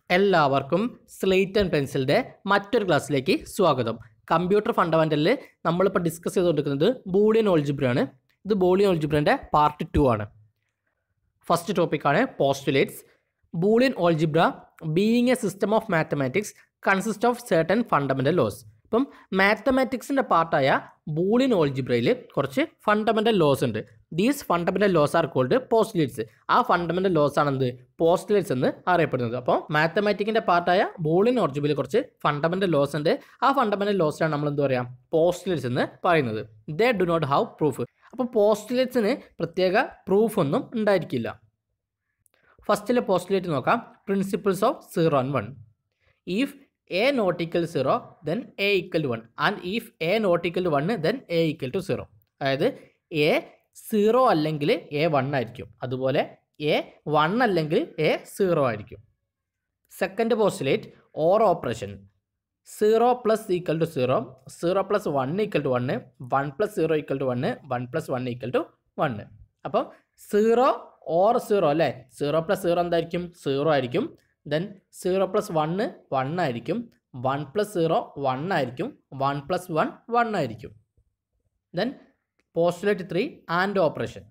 എല്ലാവർക്കും slate and പെൻസിലിൻ്റെ മറ്റൊരു ക്ലാസ്സിലേക്ക് സ്വാഗതം കമ്പ്യൂട്ടർ ഫണ്ടമെൻ്റലിൽ നമ്മളിപ്പോൾ ഡിസ്കസ് ചെയ്തുകൊണ്ടിരിക്കുന്നത് ബൂളിയൻ ഓൾജിബ്രയാണ് ഇത് ബൂളിയൻ ഓൾജിബ്രൻ്റെ പാർട്ട് ടു ആണ് ഫസ്റ്റ് ടോപ്പിക്കാണ് postulates Boolean algebra being a system of mathematics consist of certain fundamental laws ഇപ്പം മാത്തമാറ്റിക്സിൻ്റെ പാർട്ടായ ബൂളിയൻ ഓൾജിബ്രയിൽ കുറച്ച് ഫണ്ടമെൻ്റൽ ലോസ് ഉണ്ട് these fundamental laws are called postulates ആ ഫണ്ടമെൻ്റൽ ലോസ് ആണ് എന്ത് പോസ്റ്റുലേറ്റ്സ് എന്ന് അറിയപ്പെടുന്നത് അപ്പോൾ മാത്തമാറ്റിക്കിൻ്റെ പാർട്ടായ ബൂളിയൻ ഓൾജിബ്രയിൽ കുറച്ച് ഫണ്ടമെൻ്റൽ ലോസ് ഉണ്ട് ആ ഫണ്ടമെൻ്റൽ ലോസിലാണ് നമ്മൾ എന്ത് പറയുക പോസ്റ്റുലേറ്റ്സ് എന്ന് പറയുന്നത് they do not have proof അപ്പോൾ പോസ്റ്റുലേറ്റ്സിന് പ്രത്യേക പ്രൂഫ് ഒന്നും ഉണ്ടായിരിക്കില്ല ഫസ്റ്റിലെ പോസ്റ്റുലേറ്റ് നോക്കാം principles of zero and one if A not equal zero then A equal one and if A not equal one then A equal to zero അതായത് A zero അല്ലെങ്കിൽ A one ആയിരിക്കും അതുപോലെ A one അല്ലെങ്കിൽ A zero ആയിരിക്കും second postulate or operation zero plus equal to zero zero plus one equal to one one plus zero equal to one one plus one equal to one അപ്പം zero or zero അല്ലേ zero plus zero എന്തായിരിക്കും zero ആയിരിക്കും then zero plus one one ആയിരിക്കും one plus zero one ആയിരിക്കും one plus one one ആയിരിക്കും then postulate three and operation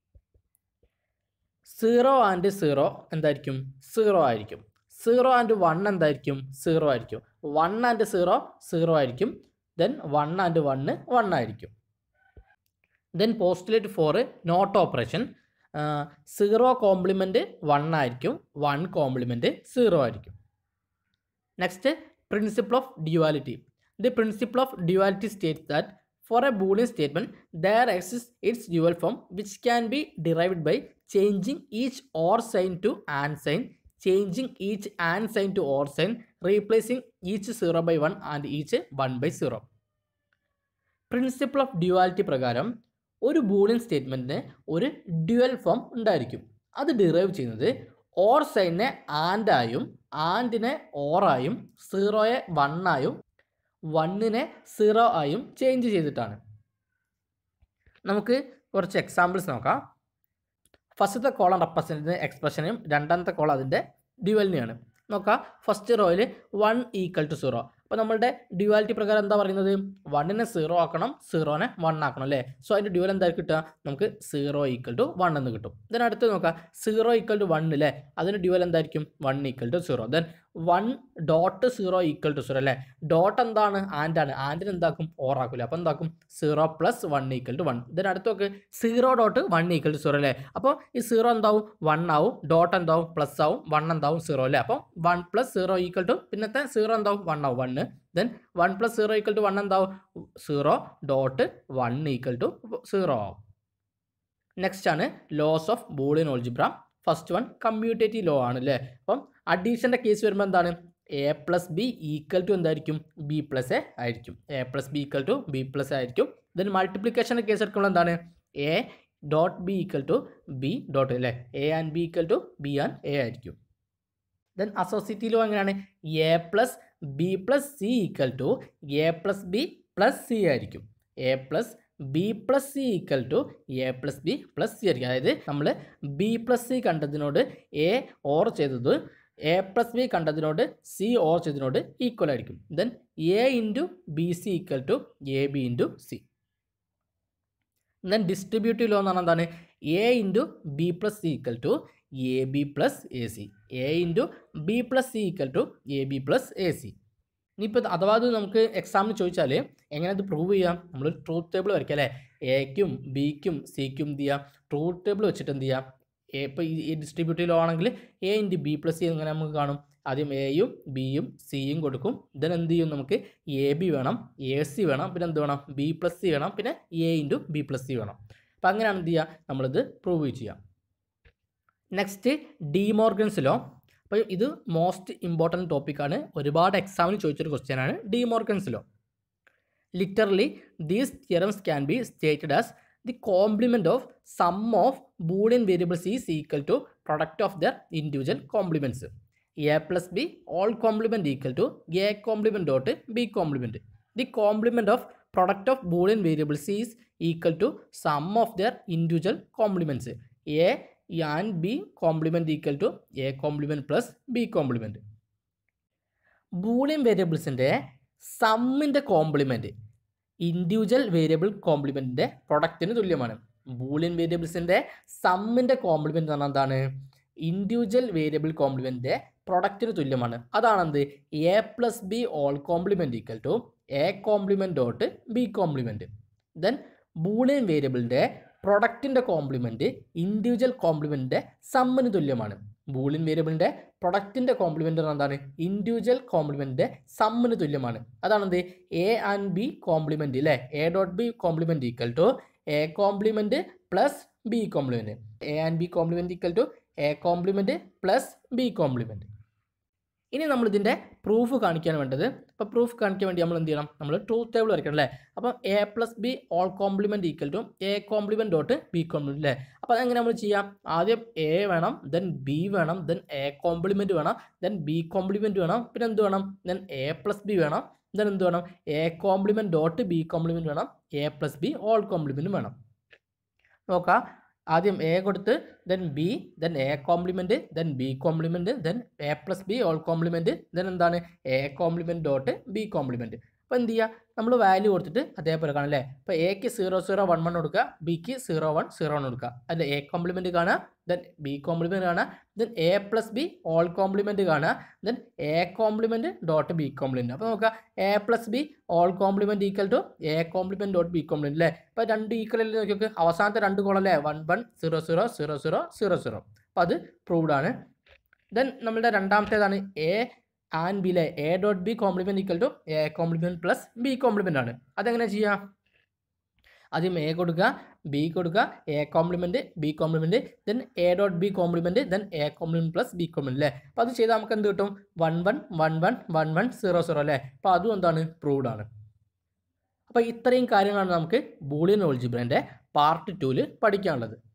zero and zero എന്തായിരിക്കും zero ആയിരിക്കും zero and one എന്തായിരിക്കും zero ആയിരിക്കും വൺ ആൻഡ് സീറോ സീറോ ആയിരിക്കും then one and one one ആയിരിക്കും then postulate four not operation zero complement one ആയിരിക്കും one complement zero ആയിരിക്കും next principle of duality the principle of duality state that for a Boolean statement there exist its dual form which can be derived by changing each or sign to and sign changing each and sign to or sign replacing each zero by one and each one by zero principle of duality പ്രകാരം ഒരു Boolean സ്റ്റേറ്റ്മെൻറ്റിന് ഒരു dual form ഉണ്ടായിരിക്കും അത് derive ചെയ്യുന്നത് or സൈനെ ആൻഡായും ആൻഡിനെ ഓറായും സീറോയെ വണ്ണായും വണ്ണിനെ സീറോ ആയും ചേഞ്ച് ചെയ്തിട്ടാണ് നമുക്ക് കുറച്ച് എക്സാമ്പിൾസ് നോക്കാം ഫസ്റ്റത്തെ കോളം റെപ്രസെൻറ്റ് എക്സ്പ്രഷനും രണ്ടാമത്തെ കോളം അതിൻ്റെ ഡ്യുവലിനെയാണ് നോക്കാം ഫസ്റ്റ് റോയിൽ വൺ ഈക്വൽ ടു സീറോ അപ്പോൾ നമ്മളുടെ ഡ്യുവാലിറ്റി പ്രകാരം എന്താ പറയുന്നത് വണ്ണിനെ സീറോ ആക്കണം സീറോനെ വൺ ആക്കണം അല്ലേ സോ അതിൻ്റെ ഡ്യുവൽ എന്തായിരിക്കും കിട്ടുക നമുക്ക് സീറോ ഈക്വൽ ടു വൺ എന്ന് കിട്ടും ദെൻ അടുത്ത് നോക്കാം സീറോ ഈക്വൽ ടു വൺ അല്ലേ അതിൻ്റെ ഡ്യുവൽ എന്തായിരിക്കും one equal to zero then one dot zero equal to zero അല്ലേ ഡോട്ട് എന്താണ് ആൻഡ് ആണ് ആൻഡിന് എന്താക്കും ഓർ ആക്കില്ല അപ്പോൾ എന്താക്കും zero plus one equal to one then അടുത്ത് നോക്ക് zero dot one equal to zero അല്ലേ അപ്പോൾ ഈ സീറോ എന്താവും വൺ ആവും ഡോട്ട് എന്താവും പ്ലസ് ആവും വൺ എന്താവും സീറോ അല്ലേ അപ്പോൾ one plus zero equal to പിന്നത്തെ സീറോ എന്താവും വൺ ആവും one then one plus zero equal to one എന്താവും zero dot one equal to zero ആവും നെക്സ്റ്റ് ആണ് laws of Boolean algebra first one commutative law ആണ് അല്ലേ അപ്പം അഡീഷൻ്റെ കേസ് വരുമ്പോൾ എന്താണ് A plus B equal to എന്തായിരിക്കും ബി പ്ലസ് എ ആയിരിക്കും A plus B equal to B plus ആയിരിക്കും ദെൻ മൾട്ടിപ്ലിക്കേഷൻ്റെ കേസ് എടുക്കുമ്പോൾ എന്താണ് A dot B equal to B dot അല്ലേ A and B equal to B and A ആയിരിക്കും then associative law എങ്ങനെയാണ് A plus B plus C equal to A plus B plus C ആയിരിക്കും A plus B plus C equal to A plus B plus C ആയിരിക്കും അതായത് നമ്മൾ B plus C കണ്ടതിനോട് A or ചെയ്തത് A plus B കണ്ടതിനോട് C or ചെയ്തതിനോട് equal ആയിരിക്കും then A into B C equal to A B into C then distributive law എന്ന് പറഞ്ഞാൽ എന്താണ് A into B plus C equal to A B plus A C A into B plus C equal to A B plus A C ഇനിയിപ്പോൾ അഥവാ അത് നമുക്ക് എക്സാമിന് ചോദിച്ചാൽ എങ്ങനെ അത് പ്രൂവ് ചെയ്യാം നമ്മൾ ട്രൂത്ത് ടേബിൾ വരയ്ക്കാം അല്ലേ എക്കും ബിക്കും സിക്കും എന്ത് ചെയ്യാം ട്രൂത്ത് ടേബിൾ വെച്ചിട്ട് എന്ത് ചെയ്യാം എ ഇപ്പോൾ ഈ ഡിസ്ട്രിബ്യൂട്ടീവ് ലോ ആണെങ്കിൽ A into B plus C എങ്ങനെ നമുക്ക് കാണും ആദ്യം എയും ബിയും സിയും കൊടുക്കും ദെൻ എന്ത് ചെയ്യും നമുക്ക് എ ബി വേണം എ സി വേണം പിന്നെ എന്ത് വേണം ബി പ്ലസ് സി വേണം പിന്നെ A into B plus C വേണം അപ്പോൾ അങ്ങനെയാണ് എന്ത് ചെയ്യുക നമ്മളിത് പ്രൂവ് ചെയ്യാം നെക്സ്റ്റ് ഡിമോർഗൻസ് ലോ അപ്പോൾ ഇത് മോസ്റ്റ് ഇമ്പോർട്ടൻറ്റ് ടോപ്പിക്കാണ് ഒരുപാട് എക്സാമിന് ചോദിച്ചൊരു ക്വസ്റ്റ്യൻ ആണ് De Morgan's law literally these theorems can be stated as the complement of sum of Boolean variables is equal to product of their individual complements A plus B whole complement equal to A complement dot B complement the complement of product of Boolean variables is equal to sum of their individual complements A and B complement equal to A complement plus B complement Boolean വേരിയബിൾസിൻ്റെ സമ്മിൻ്റെ compliment individual variable കോംപ്ലിമെൻറ്റിൻ്റെ പ്രൊഡക്റ്റിന് തുല്യമാണ് Boolean വേരിയബിൾസിൻ്റെ സമ്മിൻ്റെ compliment എന്ന് പറഞ്ഞാൽ എന്താണ് ഇൻഡിവിജ്വൽ വേരിയബിൾ കോംപ്ലിമെൻറ്റിൻ്റെ പ്രൊഡക്റ്റിന് തുല്യമാണ് അതാണെന്ത് A plus B whole complement equal to A complement dot B complement then Boolean വേരിയബിളിൻ്റെ പ്രൊഡക്റ്റിൻ്റെ കോംപ്ലിമെൻറ്റ് ഇൻഡിവിജ്വൽ കോംപ്ലിമെൻറ്റിൻ്റെ സമ്മിന് തുല്യമാണ് ബൂളിയൻ വേരിയബിളിൻ്റെ പ്രൊഡക്റ്റിൻ്റെ കോംപ്ലിമെൻ്റ് എന്താണ് ഇൻഡിവിജ്വൽ കോംപ്ലിമെൻറ്റിൻ്റെ സമ്മിന് തുല്യമാണ് അതാണെന്ത് എ ആൻഡ് ബി കോംപ്ലിമെൻറ്റ് അല്ലേ A dot B complement equal to A complement plus B complement A and B complement equal to A complement plus B complement ഇനി നമ്മൾ ഇതിൻ്റെ പ്രൂഫ് കാണിക്കാൻ വേണ്ടത് അപ്പോൾ പ്രൂഫ് കാണിക്കാൻ വേണ്ടി നമ്മൾ എന്ത് ചെയ്യണം നമ്മൾ ട്രൂത്ത് ടേബിൾ വരയ്ക്കണം അല്ലേ അപ്പം A plus B whole complement equal to A complement dot B complement അല്ലേ അപ്പോൾ അതെങ്ങനെ നമ്മൾ ചെയ്യാം ആദ്യം എ വേണം ദെൻ ബി വേണം ദെൻ എ കോംപ്ലിമെൻറ്റ് വേണം ദെൻ ബി കോംപ്ലിമെൻറ്റ് വേണം പിന്നെ എന്ത് വേണം ദെൻ എ പ്ലസ് ബി വേണം ദെൻ എന്ത് വേണം A complement dot B complement വേണം A plus B whole complement വേണം നോക്കാം ആദ്യം എ കൊടുത്ത് then B then A complement then B complement then A plus B whole complement then എന്താണ് A complement dot B complement അപ്പോൾ എന്ത് ചെയ്യുക നമ്മൾ വാല്യൂ കൊടുത്തിട്ട് അതേപോലെ കാണാം അല്ലേ അപ്പോൾ എക്ക് സീറോ സീറോ വൺ വൺ കൊടുക്കുക ബിക്ക് സീറോ വൺ സീറോ വൺ കൊടുക്കുക അതിൽ എ കോംപ്ലിമെൻറ്റ് കാണുക ദെൻ ബി കോംപ്ലിമെൻറ്റ് കാണുക then A plus B whole complement കാണുക then A complement dot B complement അപ്പോൾ നോക്കുക A plus B whole complement equal to A complement dot B complement അല്ലേ ഇപ്പോൾ രണ്ട് ഈക്വൽ അല്ലേ നോക്കി അവസാനത്തെ രണ്ട് കോളല്ലേ one one zero zero zero zero zero zero അപ്പോൾ അത് പ്രൂവ്ഡ് ആണ് ദെൻ നമ്മളുടെ രണ്ടാമത്തേതാണ് എ ആൻഡ് ബിയിലെ A dot B complement equal to A complement plus B complement ആണ് അതെങ്ങനെ ചെയ്യാം ആദ്യം എ കൊടുക്കുക ബി കൊടുക്കുക A complement B complement then A dot B complement then A complement plus B complement അല്ലേ അപ്പോൾ അത് ചെയ്താൽ നമുക്ക് എന്ത് കിട്ടും one one one one one one zero zero അല്ലേ അപ്പോൾ അതും എന്താണ് പ്രൂവ്ഡ് ആണ് അപ്പോൾ ഇത്രയും കാര്യങ്ങളാണ് നമുക്ക് ബൂളിയൻ ഓൾജിബ്രൻ്റെ പാർട്ട് ടൂവിൽ പഠിക്കാനുള്ളത്